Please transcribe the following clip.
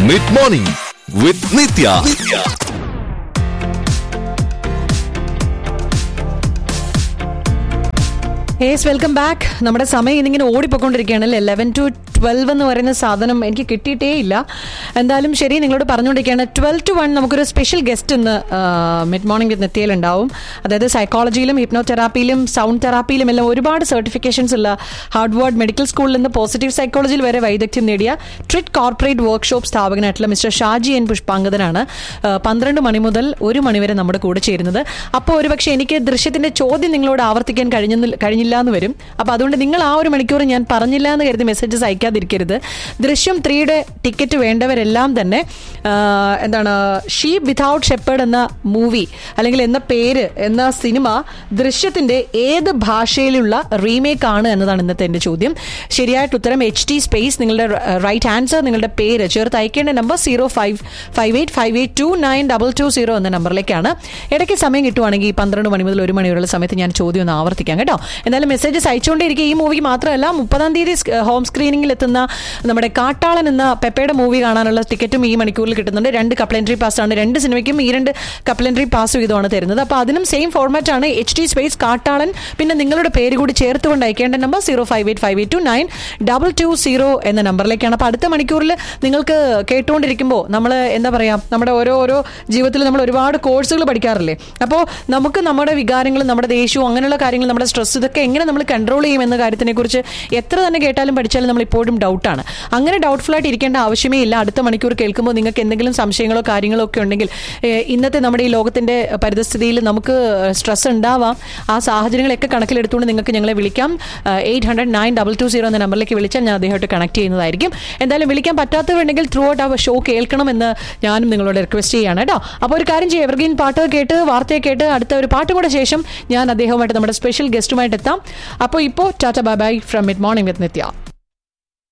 mid morning with Nithya yes welcome back നമ്മുടെ സമയം ഇന്നിങ്ങനെ ഓടിപ്പോയിക്കൊണ്ടിരിക്കുകയാണ് അല്ലേ ലെവൻ ടു ട്വൽവ് എന്ന് പറയുന്ന സാധനം എനിക്ക് കിട്ടിയിട്ടേ ഇല്ല എന്തായാലും ശരി നിങ്ങളോട് പറഞ്ഞുകൊണ്ടിരിക്കുകയാണ് ട്വൽവ് ടു വൺ നമുക്കൊരു സ്പെഷ്യൽ ഗസ്റ്റ് ഇന്ന് മിഡ് മോർണിംഗ് വിത്ത് നെത്തിയിൽ ഉണ്ടാവും അതായത് സൈക്കോളജിയിലും ഹിപ്നോ തെറാപ്പിയിലും സൗണ്ട് തെറാപ്പിയിലും എല്ലാം ഒരുപാട് സർട്ടിഫിക്കേഷൻസ് ഉള്ള ഹാർഡ്വേർഡ് മെഡിക്കൽ സ്കൂളിൽ നിന്ന് പോസിറ്റീവ് സൈക്കോളജിയിൽ വരെ വൈദഗ്ധ്യം നേടിയ ട്രിറ്റ് കോർപ്പറേറ്റ് വർക്ക്ഷോപ്പ് സ്ഥാപകനായിട്ടുള്ള മിസ്റ്റർ ഷാജി എൻ പുഷ്പാങ്കദനാണ് ആ, പന്ത്രണ്ട് മണി മുതൽ ഒരു മണി വരെ നമ്മുടെ കൂടെ ചേരുന്നത് അപ്പോൾ ഒരുപക്ഷെ എനിക്ക് ദൃശ്യത്തിന്റെ ചോദ്യം നിങ്ങളോട് ആവർത്തിക്കാൻ കഴിഞ്ഞെന്ന് കഴിഞ്ഞില്ല എന്ന് വരും അപ്പോൾ അതുകൊണ്ട് നിങ്ങൾ ആ ഒരു മണിക്കൂർ ഞാൻ പറഞ്ഞില്ല എന്ന് കരുതി മെസ്സേജസ് അയക്കാതിരിക്കരുത് ദൃശ്യം ത്രീയുടെ ടിക്കറ്റ് വേണ്ടവരെല്ലാം തന്നെ ആ, എന്താണ് ഷീപ്പ് വിതൗട്ട് ഷെപ്പേർഡ് എന്ന മൂവി അല്ലെങ്കിൽ എന്ന പേര് എന്ന സിനിമ ദൃശ്യത്തിന്റെ ഏത് ഭാഷയിലുള്ള റീമേക്ക് ആണ് എന്നതാണ് ഇന്നത്തെ എന്റെ ചോദ്യം ശരിയായിട്ട് ഉത്തരം എച്ച് ടി സ്പേസ് നിങ്ങളുടെ റൈറ്റ് ആൻസർ നിങ്ങളുടെ പേര് ചേർത്ത് അയക്കേണ്ട number zero five five eight five eight two nine double two zero എന്ന നമ്പറിലേക്കാണ് ഇടയ്ക്ക് സമയം കിട്ടുവാണെങ്കിൽ ഈ പന്ത്രണ്ട് മണി മുതൽ ഒരു മണി വരെയുള്ള സമയത്ത് ഞാൻ ചോദ്യം ഒന്ന് ആവർത്തിക്കാം കേട്ടോ എന്തായാലും മെസ്സേജസ് അയച്ചുകൊണ്ടിരിക്കുക ഈ മൂവി മാത്രമല്ല മുപ്പതാം തീയതി സ്- ഹോം സ്ക്രീനിങ്ങിൽ എത്തുന്ന നമ്മുടെ കാട്ടാളൻ എന്ന പെപ്പയുടെ മൂവി കാണാനുള്ള ടിക്കറ്റും ഈ മണിക്കൂറിൽ കിട്ടുന്നുണ്ട് രണ്ട് കപ്ലൻട്രി പാസ് ആണ് രണ്ട് സിനിമയ്ക്കും ഈ രണ്ട് കപ്ലൻട്രി പാസ് വീതമാണ് തരുന്നത് അപ്പോൾ അതിനും സെയിം ഫോർമാറ്റ് ആണ് എച്ച് ഡി സ്പേസ് കാട്ടാളൻ പിന്നെ നിങ്ങളുടെ പേര് കൂടി ചേർത്തുകൊണ്ട് അയക്കേണ്ട number zero five eight five eight two nine double two zero എന്ന നമ്പറിലേക്കാണ് അപ്പോൾ അടുത്ത മണിക്കൂറിൽ നിങ്ങൾക്ക് കേട്ടുകൊണ്ടിരിക്കുമ്പോൾ നമ്മൾ എന്താ പറയുക നമ്മുടെ ഓരോ ഓരോ ജീവിതത്തിൽ നമ്മൾ ഒരുപാട് കോഴ്സുകൾ പഠിക്കാറില്ലേ അപ്പോൾ നമുക്ക് നമ്മുടെ വികാരങ്ങളും നമ്മുടെ ദേഷ്യവും അങ്ങനെയുള്ള കാര്യങ്ങൾ നമ്മുടെ സ്ട്രെസ് ഇതൊക്കെ എങ്ങനെ നമ്മൾ കൺട്രോൾ ചെയ്യും എന്ന കാര്യത്തിനെക്കുറിച്ച് എത്ര തന്നെ കേട്ടാലും പഠിച്ചാലും നമ്മൾ ഇപ്പോഴും ഡൗട്ടാണ് അങ്ങനെ ഡൗട്ട്ഫുൾ ആയിട്ട് ഇരിക്കേണ്ട ആവശ്യമേ ഇല്ല അടുത്ത മണിക്കൂർ കേൾക്കുമ്പോൾ നിങ്ങൾക്ക് എന്തെങ്കിലും സംശയങ്ങളോ കാര്യങ്ങളോ ഒക്കെ ഉണ്ടെങ്കിൽ ഏഹ്, ഇന്നത്തെ നമ്മുടെ ഈ ലോകത്തിന്റെ പരിതസ്ഥിതിയിൽ നമുക്ക് സ്ട്രെസ് ഉണ്ടാവാം ആ സാഹചര്യങ്ങളൊക്കെ കണക്കിലെടുത്തുകൊണ്ട് നിങ്ങൾക്ക് ഞങ്ങളെ വിളിക്കാം eight hundred nine double two zero എന്ന നമ്പറിലേക്ക് വിളിച്ചാൽ ഞാൻ അദ്ദേഹമായിട്ട് കണക്ട് ചെയ്യുന്നതായിരിക്കും എന്തായാലും വിളിക്കാൻ പറ്റാത്തവരുണ്ടെങ്കിൽ ത്രൂ ഔട്ട് ആ ഷോ കേൾക്കണമെന്ന് ഞാനും നിങ്ങളോട് റിക്വസ്റ്റ് ചെയ്യാണ് കേട്ടോ അപ്പോൾ ഒരു കാര്യം ചെയ്യാം എവർഗ്രീൻ പാട്ട് കേട്ട് വാർത്തയെ കേട്ട് അടുത്ത ഒരു പാട്ടും കൂടെ ശേഷം ഞാൻ അദ്ദേഹവുമായിട്ട് നമ്മുടെ സ്പെഷ്യൽ ഗസ്റ്റുമായിട്ട് എത്താം അപ്പോൾ ഇപ്പോൾ tata bye bye from mid morning with Nithya